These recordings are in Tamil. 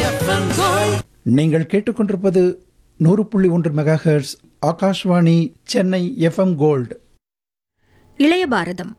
நீங்கள் கேட்டுக்கொண்டிருப்பது நூறு புள்ளி ஒன்று megahertz Akashvani Chennai FM gold இளைய பாரதம்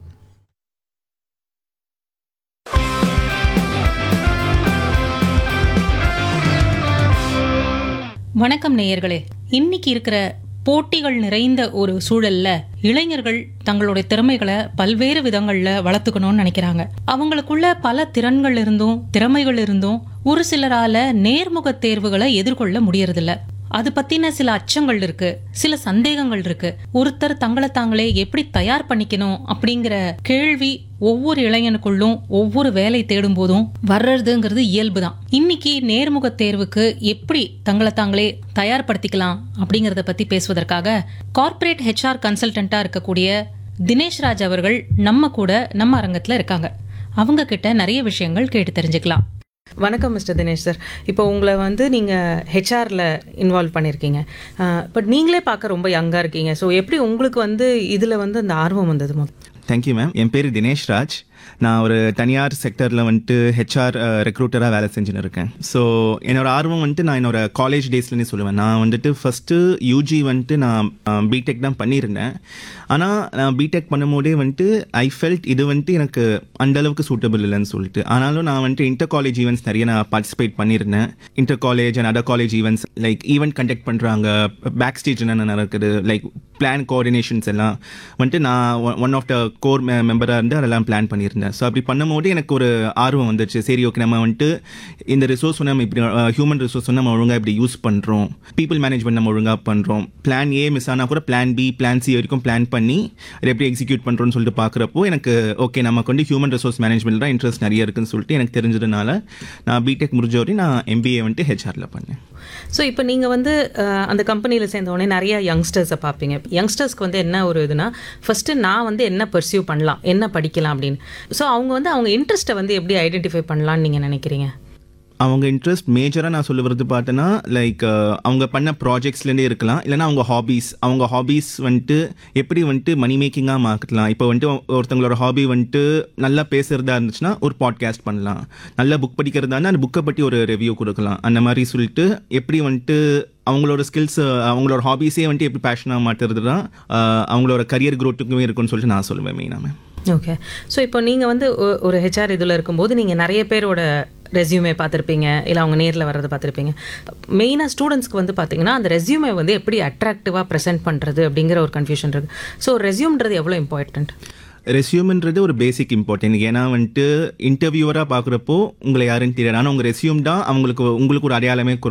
வணக்கம் நேயர்களே இன்னைக்கு இருக்கிற போட்டிகள் நிறைந்த ஒரு சூழல்ல இளைஞர்கள் தங்களுடைய திறமைகளை பல்வேறு விதங்கள்ல வளர்த்துக்கணும்னு நினைக்கிறாங்க அவங்களுக்குள்ள பல திறன்கள் இருந்தும் திறமைகள் இருந்தும் ஒரு சிலரால நேர்முக தேர்வுகளை எதிர்கொள்ள முடியறதில்ல அது பத்தின சில அச்சங்கள் இருக்கு சில சந்தேகங்கள் இருக்கு ஒருத்தர் தங்களை தாங்களே எப்படி தயார் பண்ணிக்கணும் அப்படிங்கிற கேள்வி ஒவ்வொரு இளைஞனுக்குள்ளும் ஒவ்வொரு வேலை தேடும் போதும் வர்றதுங்கிறது இயல்புதான் இன்னைக்கு நேர்முக தேர்வுக்கு எப்படி தங்களை தாங்களே தயார்படுத்திக்கலாம் அப்படிங்கறத பத்தி பேசுவதற்காக கார்ப்பரேட் ஹெச்ஆர் கன்சல்டன்டா இருக்கக்கூடிய தினேஷ் ராஜ் அவர்கள் நம்ம கூட நம்ம அரங்கத்துல இருக்காங்க அவங்க கிட்ட நிறைய விஷயங்கள் கேட்டு தெரிஞ்சுக்கலாம் வணக்கம் மிஸ்டர் தினேஷ் சார் இப்போ உங்களை வந்து நீங்கள் ஹெச்ஆரில் இன்வால்வ் பண்ணியிருக்கீங்க பட் நீங்களே பார்க்க ரொம்ப யங்காக இருக்கீங்க ஸோ எப்படி உங்களுக்கு வந்து இதில் வந்து அந்த ஆர்வம் வந்தது மொ- தேங்க்யூ மேம் என் பேர் தினேஷ் ராஜ் நான் ஒரு தனியார் செக்டரில் வந்துட்டு ஹெச்ஆர் ரெக்ரூட்டராக வேலை செஞ்சுன்னு இருக்கேன் ஸோ என்னோட ஆர்வம் வந்துட்டு நான் என்னோட காலேஜ் டேஸ்லேருந்து சொல்லுவேன் நான் வந்துட்டு ஃபஸ்ட்டு யூஜி வந்துட்டு நான் பிடெக் தான் பண்ணியிருந்தேன் ஆனால் நான் பிடெக் பண்ணும்போதே வந்துட்டு ஐ ஃபெல்ட் இது வந்துட்டு எனக்கு அந்த அளவுக்கு சூட்டபிள் இல்லைன்னு சொல்லிட்டு ஆனாலும் நான் வந்துட்டு இன்டர் காலேஜ் ஈவெண்ட்ஸ் நிறைய நான் பார்ட்டிசிபேட் பண்ணியிருந்தேன் inter college and other college events like event conduct பண்ணுறாங்க பேக் ஸ்டேஜ் என்னென்ன நடக்குது லைக் பிளான் கோஆர்டினேஷன்ஸ் எல்லாம் வந்துட்டு நான் ஒன் ஆஃப் த கோர் மெம்பராக இருந்து அதெல்லாம் பிளான் பண்ணியிருந்தேன் ஸோ அப்படி பண்ணும்போது எனக்கு ஒரு ஆர்வம் வந்துச்சு சரி ஓகே நம்ம வந்துட்டு இந்த ரிசோர்ஸ் நம்ம இப்படி ஹியூமன் ரிசோர்ஸ் நம்ம ஒழுங்காக இப்படி யூஸ் பண்ணுறோம் பீப்புள் மேனேஜ்மெண்ட் நம்ம ஒழுங்காக பண்ணுறோம் பிளான் ஏ மிஸ் ஆனால் கூட பிளான் பி பிளான் சி வரைக்கும் பிளான் பண்ணி அதை எப்படி எக்ஸிக்யூட் பண்ணுறோம்னு சொல்லிட்டு பார்க்குறப்போ எனக்கு ஓகே நமக்கு வந்து ஹியூமன் ரிசோர்ஸ் மேனேஜ்மெண்ட் தான் இன்ட்ரெஸ்ட் நிறைய இருக்குன்னு சொல்லிட்டு எனக்கு தெரிஞ்சதுனால நான் பிடெக் முடிஞ்ச வரையும் நான் எம்பிஏ வந்துட்டு ஹெச்ஆரில் பண்ணேன் ஸோ இப்போ நீங்கள் வந்து அஹ், அந்த கம்பெனியில் சேர்ந்த உடனே நிறைய யங்ஸ்டர்ஸை பார்ப்பீங்க யங்ஸ்டர்ஸ்க்கு வந்து என்ன ஒரு இதுனா ஃபஸ்ட்டு நான் வந்து என்ன பர்சியூ பண்ணலாம் என்ன படிக்கலாம் அப்படின்னு ஸோ அவங்க வந்து அவங்க இன்ட்ரெஸ்ட்டை வந்து எப்படி ஐடென்டிஃபை பண்ணலாம்னு நீங்கள் நினைக்கிறீங்க அவங்க இன்ட்ரெஸ்ட் மேஜராக நான் சொல்ல வரது பார்த்தேன்னா லைக் அவங்க பண்ண ப்ராஜெக்ட்ஸ்லேருந்தே இருக்கலாம் இல்லைனா அவங்க ஹாபீஸ் அவங்க ஹாபீஸ் வந்துட்டு எப்படி வந்துட்டு மணி மேக்கிங்காக மாற்றலாம் இப்போ வந்துட்டு ஒருத்தங்களோட ஹாபி வந்துட்டு நல்லா பேசுகிறதா இருந்துச்சுன்னா ஒரு பாட்காஸ்ட் பண்ணலாம் நல்லா புக் படிக்கிறதா இருந்தால் அந்த புக்கை பற்றி ஒரு ரிவ்யூ கொடுக்கலாம் அந்த மாதிரி சொல்லிட்டு எப்படி வந்துட்டு அவங்களோட ஸ்கில்ஸ் அவங்களோட ஹாபீஸே வந்துட்டு எப்படி பேஷனாக மாற்றுறது தான் அஹ், அவங்களோட கரியர் க்ரோத்துக்குமே இருக்கும்னு சொல்லிட்டு நான் சொல்லுவேன் மெயினாக மேம் ஓகே ஸோ இப்போ நீங்கள் வந்து ஒ- ஒரு ஹெச்ஆர் இதில் இருக்கும்போது நீங்கள் நிறைய பேரோட ரெஸ்யூமே பார்த்துருப்பீங்க இல்லை அவங்க நேரில் வர்றதை பார்த்துருப்பீங்க மெயினாக ஸ்டூடெண்ட்ஸ்க்கு வந்து பார்த்தீங்கன்னா அந்த ரெஸ்யூமே வந்து எப்படி அட்ராக்டிவாக ப்ரெசென்ட் பண்ணுறது அப்படிங்கிற ஒரு கன்ஃபியூஷன் இருக்குது ஸோ ரெஸ்யூம்ன்றது எவ்வளோ இம்பார்ட்டன்ட் ரெஸ்யூம்ன்றது ஒரு பேசிக் இம்பார்ட்டன்ட் ஏன்னா வந்துட்டு இன்டர்வியூவராக பார்க்குறப்போ உங்களை யாருன்னு தெரியாது ஆனால் உங்கள் ரெஸ்யூம் தான் அவங்களுக்கு உங்களுக்கு ஒரு அடையாளமே